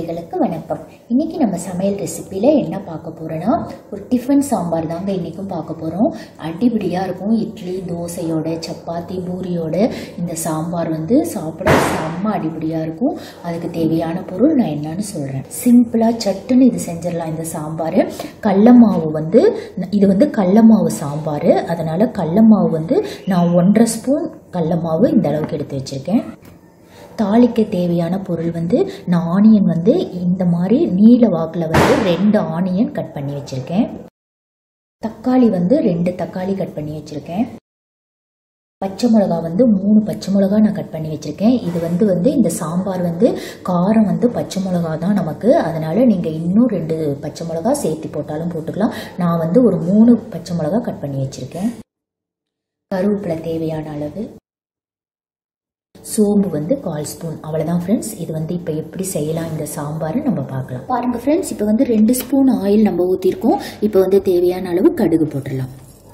நேயர்களுக்கு வணக்கம் இன்னைக்கு நம்ம சமையல் ரெசிப்பியில் என்ன பார்க்க போறோம்னா ஒரு டிஃபன் சாம்பார் தாங்க இன்றைக்கும் பார்க்க போகிறோம் அடிபடியாக இருக்கும் இட்லி தோசையோட சப்பாத்தி பூரியோட இந்த சாம்பார் வந்து சாப்பிட செம்ம அடிபடியாக இருக்கும் அதுக்கு தேவையான பொருள் நான் என்னன்னு சொல்கிறேன் சிம்பிளாக சட்டுன்னு இது செஞ்சிடலாம் இந்த சாம்பார் கடல மாவு வந்து இது வந்து கடல மாவு சாம்பார் அதனால் கடல மாவு வந்து நான் ஒன்றரை ஸ்பூன் கடல மாவு இந்த அளவுக்கு எடுத்து வச்சுருக்கேன் தாளிக்க தேவையான பொருள் வந்து நான் ஆனியன் வந்து இந்த மாதிரி நீல வாக்கில் வந்து ரெண்டு ஆனியன் கட் பண்ணி வச்சுருக்கேன் தக்காளி வந்து ரெண்டு தக்காளி கட் பண்ணி வச்சுருக்கேன் பச்சை மிளகா வந்து மூணு பச்சை மிளகா நான் கட் பண்ணி வச்சுருக்கேன் இது வந்து வந்து இந்த சாம்பார் வந்து காரம் வந்து பச்சை மிளகா தான் நமக்கு அதனால் நீங்கள் இன்னும் ரெண்டு பச்சை மிளகா சேர்த்து போட்டாலும் போட்டுக்கலாம் நான் வந்து ஒரு மூணு பச்சை மிளகா கட் பண்ணி வச்சுருக்கேன் கருவேப்பிலை தேவையான அளவு சோம்பு வந்து கால் ஸ்பூன் அவ்வளோதான் ஃப்ரெண்ட்ஸ் இது வந்து இப்போ எப்படி செய்யலாம் இந்த சாம்பார் நம்ம பார்க்கலாம் பாருங்கள் ஃப்ரெண்ட்ஸ் இப்போ வந்து ரெண்டு ஸ்பூன் ஆயில் நம்ம ஊற்றிருக்கோம் இப்போ வந்து தேவையான அளவு கடுகு போட்டுடலாம்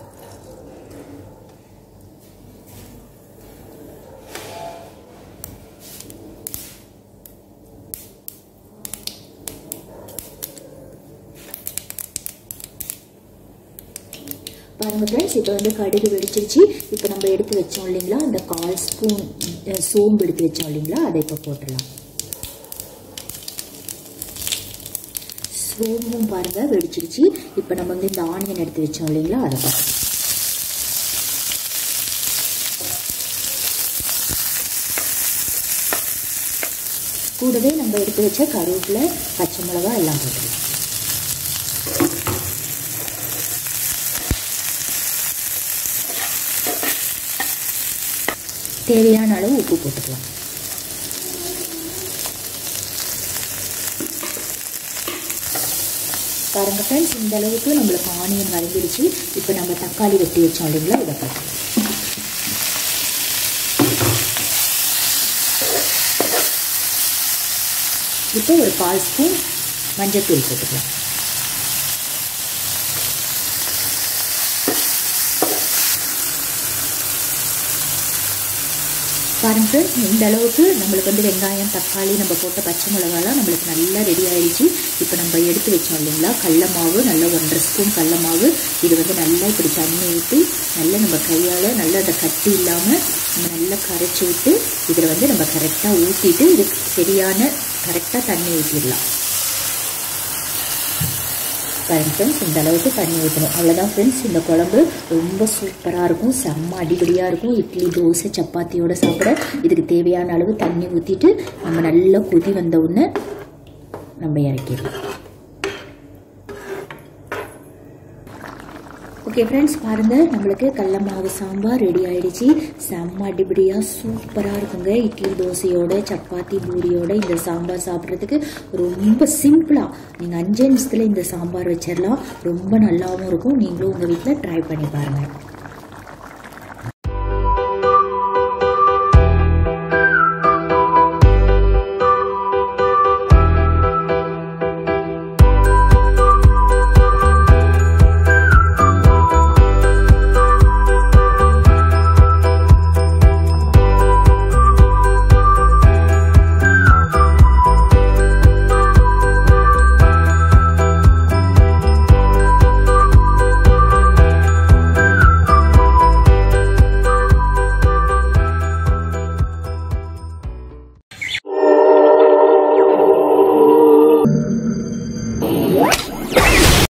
பாருங்க ஃப்ரெண்ட்ஸ் இப்போ வந்து கடுகு வெடிச்சிருச்சு இப்போ நம்ம எடுத்து வச்சோம் இல்லைங்களா அந்த கால் ஸ்பூன் அஹ், சோம்பு எடுத்து வச்சோம் இல்லைங்களா அதை இப்போ போட்டுடலாம் சோம்பும் பாருங்க வெடிச்சிருச்சு இப்போ நம்ம வந்து இந்த ஆனியன் எடுத்து வச்சோம் இல்லைங்களா அதை பார்க்கலாம் கூடவே நம்ம எடுத்து வச்ச கருவேப்பிலை பச்சை மிளகா எல்லாம் போட்டுக்கலாம் தேவையான அளவு உப்பு போட்டுக்கலாம் பாருங்க ஃப்ரெண்ட்ஸ் இந்த அளவுக்கு நம்மளுக்கு ஆனியன் வதங்கிடுச்சு இப்போ நம்ம தக்காளி வெட்டி வச்சோம் இல்லைங்களா இதை பார்க்கலாம் இப்போ ஒரு கால் ஸ்பூன் மஞ்சத்தூள் போட்டுக்கலாம் பாருங்க ஃப்ரெண்ட்ஸ் இந்த அளவுக்கு நம்மளுக்கு வந்து வெங்காயம் தக்காளி நம்ம போட்ட பச்சை மிளகாலாம் நம்மளுக்கு நல்லா ரெடி ஆயிடுச்சு இப்போ நம்ம எடுத்து வச்சோம் இல்லைங்களா கடல மாவு நல்லா ஒன்றரை ஸ்பூன் கடல மாவு இது வந்து நல்லா இப்படி தண்ணி ஊற்றி நல்லா நம்ம கையால் நல்லா அதை கட்டி இல்லாமல் நம்ம நல்லா கரைச்சி விட்டு இதில் வந்து நம்ம கரெக்டாக ஊற்றிட்டு இதுக்கு சரியான கரெக்டாக தண்ணி ஊற்றிடலாம் பாருங்க ஃப்ரெண்ட்ஸ் இந்த அளவுக்கு தண்ணி ஊற்றணும் அவ்வளோதான் ஃப்ரெண்ட்ஸ் இந்த குழம்பு ரொம்ப சூப்பராக இருக்கும் செம்ம அடிபடியாக இருக்கும் இட்லி தோசை சப்பாத்தியோட சாப்பிட இதுக்கு தேவையான அளவு தண்ணி ஊற்றிட்டு நம்ம நல்லா கொதி வந்த உடனே நம்ம இறக்கிடலாம் ஓகே ஃப்ரெண்ட்ஸ் பாருங்கள் நம்மளுக்கு கடல மாவு சாம்பார் ரெடி ஆயிடுச்சு செம்ம அடிபடியாக சூப்பராக இருக்குங்க இட்லி தோசையோட சப்பாத்தி பூரியோட இந்த சாம்பார் சாப்பிட்றதுக்கு ரொம்ப சிம்பிளாக நீங்கள் அஞ்சே நிமிஷத்தில் இந்த சாம்பார் வச்சிடலாம் ரொம்ப நல்லாவும் இருக்கும் நீங்களும் உங்கள் வீட்டில் ட்ரை பண்ணி பாருங்கள்